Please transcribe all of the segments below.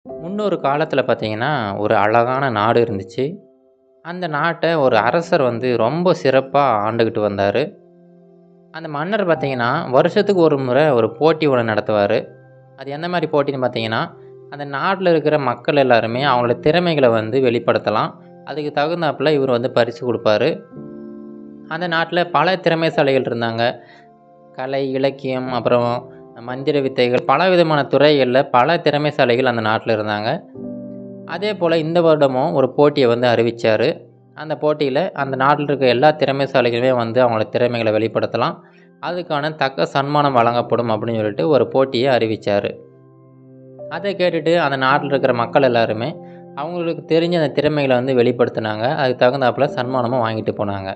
முன்னொரு காலத்தில் பார்த்தீங்கன்னா ஒரு அழகான நாடு இருந்துச்சு அந்த நாட்டை ஒரு அரசர் வந்து ரொம்ப சிறப்பாக ஆண்டுக்கிட்டு வந்தார் அந்த மன்னர் பார்த்தீங்கன்னா வருஷத்துக்கு ஒரு முறை ஒரு போட்டி ஒன்று நடத்துவார் அது எந்த மாதிரி போட்டின்னு பார்த்தீங்கன்னா அந்த நாட்டில் இருக்கிற மக்கள் எல்லாருமே அவங்களோட திறமைகளை வந்து வெளிப்படுத்தலாம் அதுக்கு தகுந்தாப்புல இவர் வந்து பரிசு கொடுப்பாரு அந்த நாட்டில் பல திறமைசாலிகள் இருந்தாங்க கலை இலக்கியம் அப்புறம் மந்திர வித்தைகள் பல விதமான துறைகளில் பல திறமைசாலிகள் அந்த நாட்டில் இருந்தாங்க அதே போல் இந்த வருடமும் ஒரு போட்டியை வந்து அறிவித்தார் அந்த போட்டியில் அந்த நாட்டில் இருக்க எல்லா திறமைசாலிகளுமே வந்து அவங்களோட திறமைகளை வெளிப்படுத்தலாம் அதுக்கான தக்க சன்மானம் வழங்கப்படும் அப்படின்னு சொல்லிட்டு ஒரு போட்டியை அறிவித்தார் அதை கேட்டுட்டு அந்த நாட்டில் இருக்கிற மக்கள் எல்லாருமே அவங்களுக்கு தெரிஞ்ச அந்த திறமைகளை வந்து வெளிப்படுத்தினாங்க அதுக்கு தகுந்தாப்புல சன்மானமும் வாங்கிட்டு போனாங்க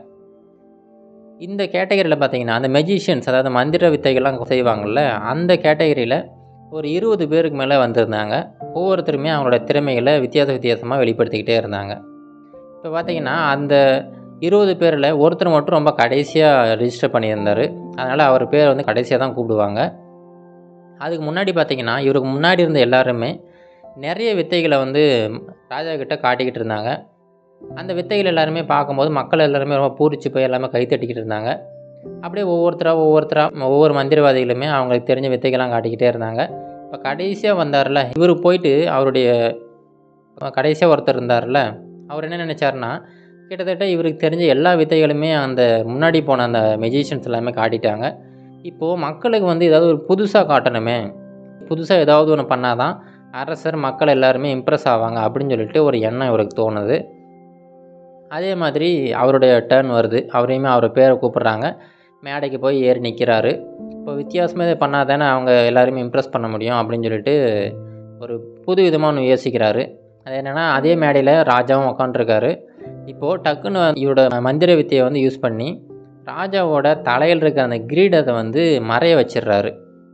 இந்த கேட்டகரியில் பார்த்தீங்கன்னா அந்த மெஜிஷியன்ஸ் அதாவது மந்திர வித்தைகள்லாம் செய்வாங்கள்ல அந்த கேட்டகரியில் ஒரு இருபது பேருக்கு மேலே வந்திருந்தாங்க ஒவ்வொருத்தருமே அவங்களோட திறமைகளை வித்தியாச வித்தியாசமாக வெளிப்படுத்திக்கிட்டே இருந்தாங்க இப்போ பார்த்தீங்கன்னா அந்த இருபது பேரில் ஒருத்தர் மட்டும் ரொம்ப கடைசியாக ரிஜிஸ்டர் பண்ணியிருந்தார் அதனால் அவர் பேர் வந்து கடைசியாக தான் கூப்பிடுவாங்க அதுக்கு முன்னாடி பார்த்தீங்கன்னா இவருக்கு முன்னாடி இருந்த எல்லாருமே நிறைய வித்தைகளை வந்து ராஜா கிட்ட காட்டிக்கிட்டு இருந்தாங்க அந்த வித்தைகள் எல்லாருமே பார்க்கும்போது மக்கள் எல்லாருமே ரொம்ப பூரிச்சு போய் எல்லாமே கை தட்டிக்கிட்டு இருந்தாங்க அப்படியே ஒவ்வொருத்தராக ஒவ்வொருத்தராக ஒவ்வொரு மந்திரவாதிகளுமே அவங்களுக்கு தெரிஞ்ச வித்தைகள்லாம் காட்டிக்கிட்டே இருந்தாங்க இப்போ கடைசியாக வந்தார்ல இவர் போயிட்டு அவருடைய கடைசியாக ஒருத்தர் இருந்தார்ல அவர் என்ன நினச்சாருன்னா கிட்டத்தட்ட இவருக்கு தெரிஞ்ச எல்லா வித்தைகளுமே அந்த முன்னாடி போன அந்த மெஜிஷியன்ஸ் எல்லாமே காட்டிட்டாங்க இப்போது மக்களுக்கு வந்து ஏதாவது ஒரு புதுசாக காட்டணுமே புதுசாக ஏதாவது ஒன்று பண்ணால் தான் அரசர் மக்கள் எல்லாருமே இம்ப்ரெஸ் ஆவாங்க அப்படின்னு சொல்லிட்டு ஒரு எண்ணம் இவருக்கு தோணுது அதே மாதிரி அவருடைய டேர்ன் வருது அவரையுமே அவர் பேரை கூப்பிட்றாங்க மேடைக்கு போய் ஏறி நிற்கிறாரு இப்போ வித்தியாசமாக இதை பண்ணால் தானே அவங்க எல்லாருமே இம்ப்ரெஸ் பண்ண முடியும் அப்படின்னு சொல்லிட்டு ஒரு புது விதமாக ஒன்று யோசிக்கிறாரு அது என்னென்னா அதே மேடையில் ராஜாவும் உக்காண்ட்ருக்காரு இப்போது டக்குன்னு இவரோட மந்திர வித்தையை வந்து யூஸ் பண்ணி ராஜாவோட தலையில் இருக்கிற அந்த கிரீடத்தை வந்து மறைய வச்சிடுறாரு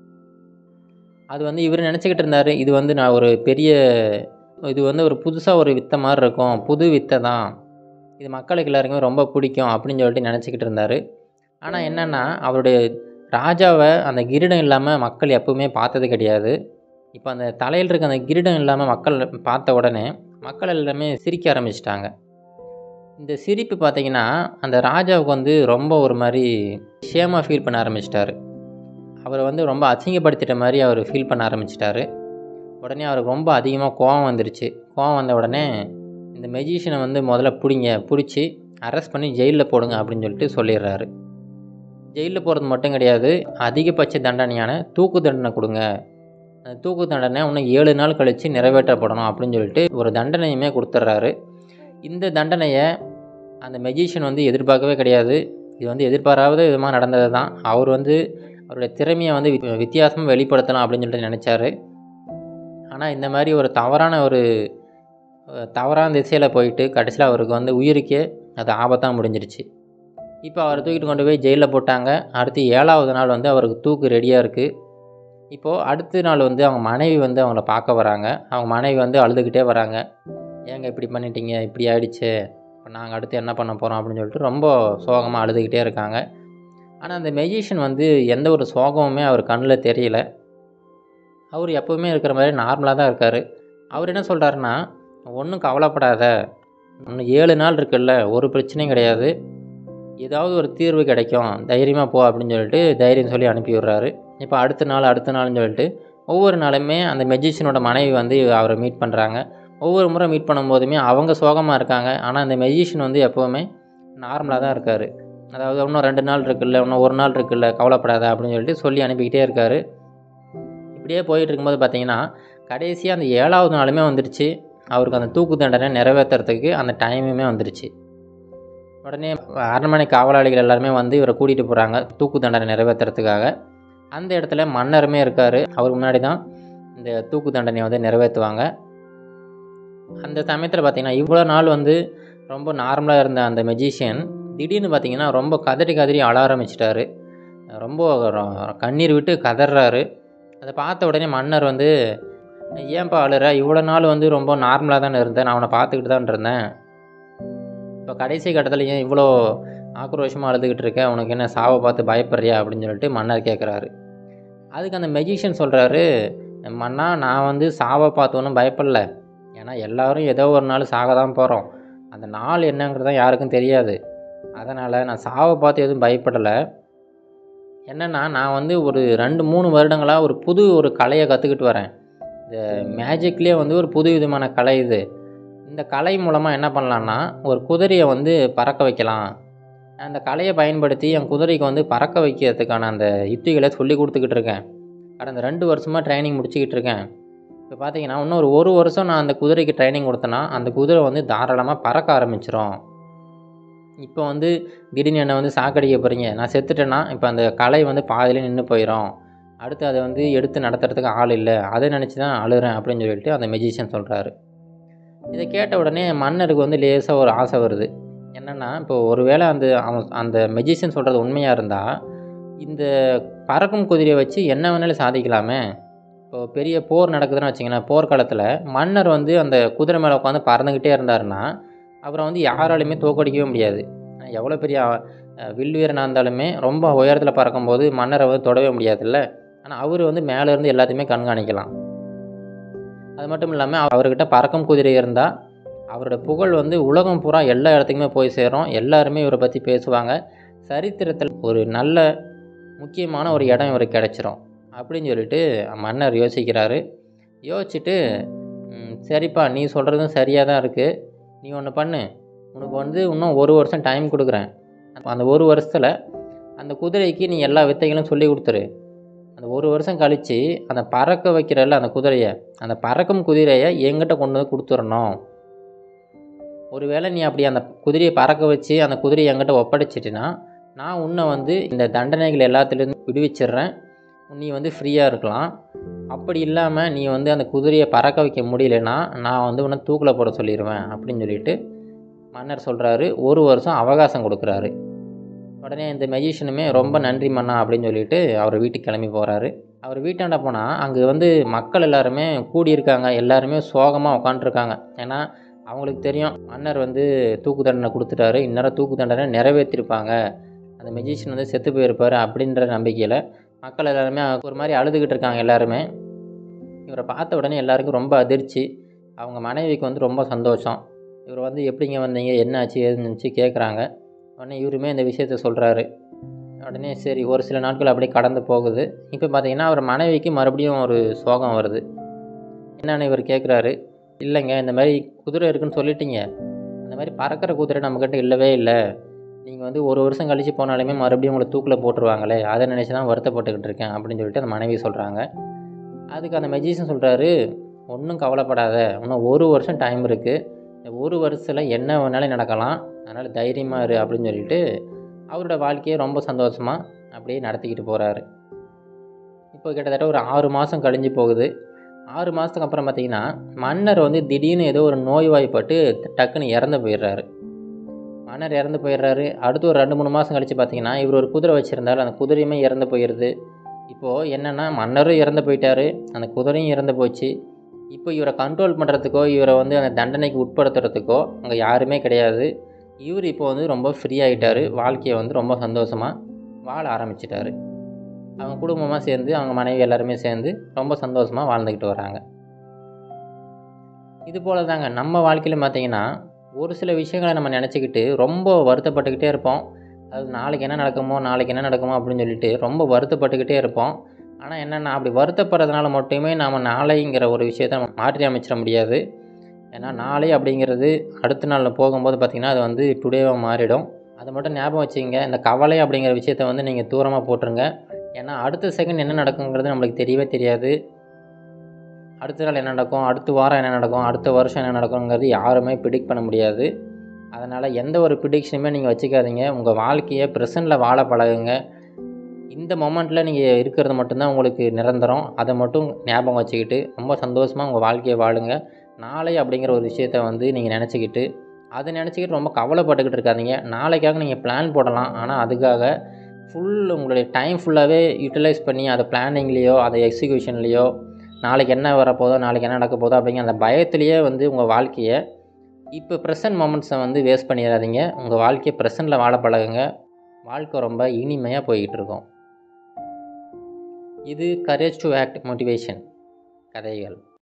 அது வந்து இவர் நினச்சிக்கிட்டு இருந்தார் இது வந்து நான் ஒரு பெரிய இது வந்து ஒரு புதுசாக ஒரு வித்தை மாதிரி இருக்கும் புது வித்தை தான் இது மக்களுக்கு எல்லாருக்குமே ரொம்ப பிடிக்கும் அப்படின்னு சொல்லிட்டு நினச்சிக்கிட்டு இருந்தார் ஆனால் என்னென்னா அவருடைய ராஜாவை அந்த கிரீடம் இல்லாமல் மக்கள் எப்பவுமே பார்த்தது கிடையாது இப்போ அந்த தலையில் இருக்க அந்த கிரீடம் இல்லாமல் மக்கள் பார்த்த உடனே மக்கள் எல்லாமே சிரிக்க ஆரம்பிச்சிட்டாங்க இந்த சிரிப்பு பார்த்தீங்கன்னா அந்த ராஜாவுக்கு வந்து ரொம்ப ஒரு மாதிரி ஷேமாக ஃபீல் பண்ண ஆரம்பிச்சிட்டாரு அவரை வந்து ரொம்ப அசிங்கப்படுத்திட்ட மாதிரி அவர் ஃபீல் பண்ண ஆரம்பிச்சிட்டாரு உடனே அவருக்கு ரொம்ப அதிகமாக கோவம் வந்துருச்சு கோவம் வந்த உடனே இந்த மெஜிஷியனை வந்து முதல்ல பிடிங்க பிடிச்சி அரெஸ்ட் பண்ணி ஜெயிலில் போடுங்க அப்படின்னு சொல்லிட்டு சொல்லிடுறாரு ஜெயிலில் போகிறது மட்டும் கிடையாது அதிகபட்ச தண்டனையான தூக்கு தண்டனை கொடுங்க அந்த தூக்கு தண்டனை இன்னும் ஏழு நாள் கழித்து நிறைவேற்றப்படணும் அப்படின்னு சொல்லிட்டு ஒரு தண்டனையுமே கொடுத்துட்றாரு இந்த தண்டனையை அந்த மெஜிஷியன் வந்து எதிர்பார்க்கவே கிடையாது இது வந்து எதிர்பாராத விதமாக நடந்தது தான் அவர் வந்து அவருடைய திறமையை வந்து வித்தியாசமாக வெளிப்படுத்தலாம் அப்படின்னு சொல்லிட்டு நினச்சாரு ஆனால் இந்த மாதிரி ஒரு தவறான ஒரு தவறான திசையில் போயிட்டு கடைசியில் அவருக்கு வந்து உயிருக்கே அது ஆபத்தாக முடிஞ்சிருச்சு இப்போ அவரை தூக்கிட்டு கொண்டு போய் ஜெயிலில் போட்டாங்க அடுத்து ஏழாவது நாள் வந்து அவருக்கு தூக்கு ரெடியாக இருக்குது இப்போது அடுத்த நாள் வந்து அவங்க மனைவி வந்து அவங்கள பார்க்க வராங்க அவங்க மனைவி வந்து அழுதுகிட்டே வராங்க ஏங்க இப்படி பண்ணிட்டீங்க இப்படி ஆயிடுச்சு இப்போ நாங்கள் அடுத்து என்ன பண்ண போகிறோம் அப்படின்னு சொல்லிட்டு ரொம்ப சோகமாக அழுதுகிட்டே இருக்காங்க ஆனால் அந்த மெஜிஷியன் வந்து எந்த ஒரு சோகமுமே அவர் கண்ணில் தெரியல அவர் எப்போவுமே இருக்கிற மாதிரி நார்மலாக தான் இருக்கார் அவர் என்ன சொல்கிறாருன்னா ஒன்றும் கவலைப்படாத இன்னும் ஏழு நாள் இருக்குல்ல ஒரு பிரச்சனையும் கிடையாது ஏதாவது ஒரு தீர்வு கிடைக்கும் தைரியமாக போ அப்படின்னு சொல்லிட்டு தைரியம் சொல்லி அனுப்பி விடுறாரு இப்போ அடுத்த நாள் அடுத்த நாள்னு சொல்லிட்டு ஒவ்வொரு நாளுமே அந்த மெஜிஷியனோட மனைவி வந்து அவரை மீட் பண்ணுறாங்க ஒவ்வொரு முறை மீட் பண்ணும்போதுமே அவங்க சோகமாக இருக்காங்க ஆனால் அந்த மெஜிஷியன் வந்து எப்போவுமே நார்மலாக தான் இருக்கார் அதாவது இன்னும் ரெண்டு நாள் இருக்குல்ல இன்னும் ஒரு நாள் இருக்குல்ல கவலைப்படாத அப்படின்னு சொல்லிட்டு சொல்லி அனுப்பிக்கிட்டே இருக்கார் இப்படியே போயிட்டு இருக்கும்போது பார்த்தீங்கன்னா கடைசியாக அந்த ஏழாவது நாளுமே வந்துருச்சு அவருக்கு அந்த தூக்கு தண்டனை நிறைவேற்றுறதுக்கு அந்த டைமுமே வந்துருச்சு உடனே அரண்மனை காவலாளிகள் எல்லாருமே வந்து இவரை கூட்டிகிட்டு போகிறாங்க தூக்கு தண்டனை நிறைவேற்றுறதுக்காக அந்த இடத்துல மன்னருமே இருக்கார் அவர் முன்னாடி தான் இந்த தூக்கு தண்டனையை வந்து நிறைவேற்றுவாங்க அந்த சமயத்தில் பார்த்திங்கன்னா இவ்வளோ நாள் வந்து ரொம்ப நார்மலாக இருந்த அந்த மெஜிஷியன் திடீர்னு பார்த்திங்கன்னா ரொம்ப கதறி கதறி அழ ஆரம்பிச்சிட்டாரு ரொம்ப கண்ணீர் விட்டு கதறாரு அதை பார்த்த உடனே மன்னர் வந்து ஏன்பா அழுற இவ்வளோ நாள் வந்து ரொம்ப நார்மலாக தானே இருந்தேன் நான் அவனை பார்த்துக்கிட்டு தான் இருந்தேன் இப்போ கடைசி கட்டத்தில் ஏன் இவ்வளோ ஆக்ரோஷமாக அழுதுகிட்டு இருக்க உனக்கு என்ன சாவை பார்த்து பயப்படுறியா அப்படின்னு சொல்லிட்டு மன்னர் கேட்குறாரு அதுக்கு அந்த மெஜிஷியன் சொல்கிறாரு மன்னா நான் வந்து சாவை பார்த்து ஒன்றும் பயப்படல ஏன்னா எல்லோரும் ஏதோ ஒரு நாள் சாக தான் போகிறோம் அந்த நாள் என்னங்கிறது தான் யாருக்கும் தெரியாது அதனால் நான் சாவை பார்த்து எதுவும் பயப்படலை என்னென்னா நான் வந்து ஒரு ரெண்டு மூணு வருடங்களாக ஒரு புது ஒரு கலையை கற்றுக்கிட்டு வரேன் இந்த மேஜிக்லேயே வந்து ஒரு புது விதமான கலை இது இந்த கலை மூலமாக என்ன பண்ணலான்னா ஒரு குதிரையை வந்து பறக்க வைக்கலாம் அந்த கலையை பயன்படுத்தி என் குதிரைக்கு வந்து பறக்க வைக்கிறதுக்கான அந்த யுத்திகளை சொல்லி கொடுத்துக்கிட்டு இருக்கேன் கடந்த ரெண்டு வருஷமாக ட்ரைனிங் முடிச்சுக்கிட்டு இருக்கேன் இப்போ பார்த்தீங்கன்னா இன்னும் ஒரு ஒரு வருஷம் நான் அந்த குதிரைக்கு ட்ரைனிங் கொடுத்தேன்னா அந்த குதிரை வந்து தாராளமாக பறக்க ஆரம்பிச்சிரும் இப்போ வந்து திடீர்னு என்னை வந்து சாக்கடிக்க போகிறீங்க நான் செத்துட்டேன்னா இப்போ அந்த கலை வந்து பாதியிலே நின்று போயிடும் அடுத்து அதை வந்து எடுத்து நடத்துறதுக்கு ஆள் இல்லை அதை நினச்சி தான் அழுகிறேன் அப்படின்னு சொல்லிட்டு அந்த மெஜிஷியன் சொல்கிறாரு இதை கேட்ட உடனே மன்னருக்கு வந்து லேசாக ஒரு ஆசை வருது என்னென்னா இப்போ ஒருவேளை அந்த அவன் அந்த மெஜிஷியன் சொல்கிறது உண்மையாக இருந்தால் இந்த பறக்கும் குதிரையை வச்சு என்ன வேணாலும் சாதிக்கலாமே இப்போ பெரிய போர் நடக்குதுன்னு வச்சிங்கன்னா போர்க்காலத்தில் மன்னர் வந்து அந்த குதிரை மேலே உட்காந்து பறந்துக்கிட்டே இருந்தாருன்னா அப்புறம் வந்து யாராலையுமே தோக்கடிக்கவே முடியாது எவ்வளோ பெரிய வில் வீரனாக இருந்தாலுமே ரொம்ப உயரத்தில் பறக்கும்போது மன்னரை வந்து தொடவே முடியாதுல்ல ஆனால் அவர் வந்து மேலேருந்து எல்லாத்தையுமே கண்காணிக்கலாம் அது மட்டும் இல்லாமல் அவர்கிட்ட பறக்கும் குதிரை இருந்தால் அவரோட புகழ் வந்து உலகம் பூரா எல்லா இடத்துக்குமே போய் சேரும் எல்லாருமே இவரை பற்றி பேசுவாங்க சரித்திரத்தில் ஒரு நல்ல முக்கியமான ஒரு இடம் இவருக்கு கிடச்சிரும் அப்படின்னு சொல்லிட்டு மன்னர் யோசிக்கிறாரு யோசிச்சுட்டு சரிப்பா நீ சொல்கிறதும் சரியாக தான் இருக்குது நீ ஒன்று பண்ணு உனக்கு வந்து இன்னும் ஒரு வருஷம் டைம் கொடுக்குறேன் அந்த ஒரு வருஷத்தில் அந்த குதிரைக்கு நீ எல்லா வித்தைகளும் சொல்லி கொடுத்துரு அந்த ஒரு வருஷம் கழித்து அந்த பறக்க வைக்கிறல்ல அந்த குதிரையை அந்த பறக்கும் குதிரையை என்கிட்ட கொண்டு வந்து கொடுத்துடணும் ஒருவேளை நீ அப்படி அந்த குதிரையை பறக்க வச்சு அந்த குதிரையை என்கிட்ட ஒப்படைச்சிட்டினா நான் உன்னை வந்து இந்த தண்டனைகள் எல்லாத்துலேருந்து விடுவிச்சிடுறேன் நீ வந்து ஃப்ரீயாக இருக்கலாம் அப்படி இல்லாமல் நீ வந்து அந்த குதிரையை பறக்க வைக்க முடியலன்னா நான் வந்து உன்னை தூக்கில் போட சொல்லிடுவேன் அப்படின்னு சொல்லிட்டு மன்னர் சொல்கிறாரு ஒரு வருஷம் அவகாசம் கொடுக்குறாரு உடனே இந்த மெஜிஷியனுமே ரொம்ப நன்றி மன்னா அப்படின்னு சொல்லிட்டு அவர் வீட்டுக்கு கிளம்பி போகிறாரு அவர் வீட்டாண்ட போனால் அங்கே வந்து மக்கள் எல்லாருமே கூடியிருக்காங்க எல்லாருமே சோகமாக உட்காண்ட்ருக்காங்க ஏன்னா அவங்களுக்கு தெரியும் மன்னர் வந்து தூக்கு தண்டனை கொடுத்துட்டாரு இந்நேரம் தூக்கு தண்டனை நிறைவேற்றிருப்பாங்க அந்த மெஜிஷியன் வந்து செத்து போயிருப்பார் அப்படின்ற நம்பிக்கையில் மக்கள் எல்லாருமே ஒரு மாதிரி அழுதுகிட்டு இருக்காங்க எல்லாருமே இவரை பார்த்த உடனே எல்லாருக்கும் ரொம்ப அதிர்ச்சி அவங்க மனைவிக்கு வந்து ரொம்ப சந்தோஷம் இவர் வந்து எப்படிங்க வந்தீங்க என்ன ஆச்சு ஏதுன்னு கேட்குறாங்க உடனே இவருமே இந்த விஷயத்த சொல்கிறாரு உடனே சரி ஒரு சில நாட்கள் அப்படியே கடந்து போகுது இப்போ பார்த்தீங்கன்னா அவர் மனைவிக்கு மறுபடியும் ஒரு சோகம் வருது என்னென்னு இவர் கேட்குறாரு இல்லைங்க இந்த மாதிரி குதிரை இருக்குன்னு சொல்லிட்டீங்க அந்த மாதிரி பறக்கிற குதிரை நம்மக்கிட்ட இல்லவே இல்லை நீங்கள் வந்து ஒரு வருஷம் கழித்து போனாலுமே மறுபடியும் உங்களை தூக்கில் போட்டுருவாங்களே அதை நினச்சி தான் வருத்தப்பட்டுக்கிட்டு இருக்கேன் அப்படின்னு சொல்லிட்டு அந்த மனைவி சொல்கிறாங்க அதுக்கு அந்த மெஜிஷியன் சொல்கிறாரு ஒன்றும் கவலைப்படாத இன்னும் ஒரு வருஷம் டைம் இருக்குது இந்த ஒரு வருஷத்தில் என்ன வேணாலும் நடக்கலாம் அதனால் தைரியமாக இரு அப்படின்னு சொல்லிட்டு அவரோட வாழ்க்கையை ரொம்ப சந்தோஷமாக அப்படியே நடத்திக்கிட்டு போகிறாரு இப்போ கிட்டத்தட்ட ஒரு ஆறு மாதம் கழிஞ்சு போகுது ஆறு மாதத்துக்கு அப்புறம் பார்த்திங்கன்னா மன்னர் வந்து திடீர்னு ஏதோ ஒரு நோய்வாய்ப்பட்டு டக்குன்னு இறந்து போயிடுறாரு மன்னர் இறந்து போயிடுறாரு அடுத்து ஒரு ரெண்டு மூணு மாதம் கழித்து பார்த்தீங்கன்னா இவர் ஒரு குதிரை வச்சுருந்தார் அந்த குதிரையுமே இறந்து போயிடுது இப்போது என்னென்னா மன்னரும் இறந்து போயிட்டார் அந்த குதிரையும் இறந்து போச்சு இப்போ இவரை கண்ட்ரோல் பண்ணுறதுக்கோ இவரை வந்து அந்த தண்டனைக்கு உட்படுத்துறதுக்கோ அங்கே யாருமே கிடையாது இவர் இப்போ வந்து ரொம்ப ஃப்ரீ ஆகிட்டார் வாழ்க்கையை வந்து ரொம்ப சந்தோஷமாக வாழ ஆரம்பிச்சிட்டாரு அவங்க குடும்பமாக சேர்ந்து அவங்க மனைவி எல்லாருமே சேர்ந்து ரொம்ப சந்தோஷமாக வாழ்ந்துக்கிட்டு வராங்க இது போல் தாங்க நம்ம வாழ்க்கையில பார்த்தீங்கன்னா ஒரு சில விஷயங்களை நம்ம நினச்சிக்கிட்டு ரொம்ப வருத்தப்பட்டுக்கிட்டே இருப்போம் அது நாளைக்கு என்ன நடக்குமோ நாளைக்கு என்ன நடக்குமோ அப்படின்னு சொல்லிட்டு ரொம்ப வருத்தப்பட்டுக்கிட்டே இருப்போம் ஆனால் என்னென்னா அப்படி வருத்தப்படுறதுனால மட்டுமே நாம் நாளைங்கிற ஒரு விஷயத்தை நம்ம மாற்றி அமைச்சிட முடியாது ஏன்னா நாளை அப்படிங்கிறது அடுத்த நாளில் போகும்போது பார்த்திங்கன்னா அது வந்து டுடேவாக மாறிடும் அதை மட்டும் ஞாபகம் வச்சுங்க இந்த கவலை அப்படிங்கிற விஷயத்த வந்து நீங்கள் தூரமாக போட்டுருங்க ஏன்னா அடுத்த செகண்ட் என்ன நடக்குங்கிறது நம்மளுக்கு தெரியவே தெரியாது அடுத்த நாள் என்ன நடக்கும் அடுத்த வாரம் என்ன நடக்கும் அடுத்த வருஷம் என்ன நடக்குங்கிறது யாருமே ப்ரிடிக்ட் பண்ண முடியாது அதனால் எந்த ஒரு ப்ரிடிக்ஷனுமே நீங்கள் வச்சுக்காதீங்க உங்கள் வாழ்க்கையை ப்ரெசண்டில் வாழ பழகுங்க இந்த மொமெண்ட்டில் நீங்கள் இருக்கிறது மட்டும்தான் உங்களுக்கு நிரந்தரம் அதை மட்டும் ஞாபகம் வச்சுக்கிட்டு ரொம்ப சந்தோஷமாக உங்கள் வாழ்க்கையை வாழுங்க நாளை அப்படிங்கிற ஒரு விஷயத்த வந்து நீங்கள் நினச்சிக்கிட்டு அதை நினச்சிக்கிட்டு ரொம்ப கவலைப்பட்டுக்கிட்டு இருக்காதீங்க நாளைக்காக நீங்கள் பிளான் போடலாம் ஆனால் அதுக்காக ஃபுல் உங்களுடைய டைம் ஃபுல்லாகவே யூட்டிலைஸ் பண்ணி அதை பிளானிங்லேயோ அதை எக்ஸிக்யூஷன்லேயோ நாளைக்கு என்ன வரப்போதோ நாளைக்கு என்ன நடக்க போதோ அப்படிங்கிற அந்த பயத்துலேயே வந்து உங்கள் வாழ்க்கையை இப்போ ப்ரெசன்ட் மொமெண்ட்ஸை வந்து வேஸ்ட் பண்ணிடாதீங்க உங்கள் வாழ்க்கையை ப்ரெசண்டில் வாழ பழகுங்க வாழ்க்கை ரொம்ப இனிமையாக போய்கிட்டு இருக்கும் இது கரேஜ் டு ஆக்ட் மோட்டிவேஷன் கதைகள்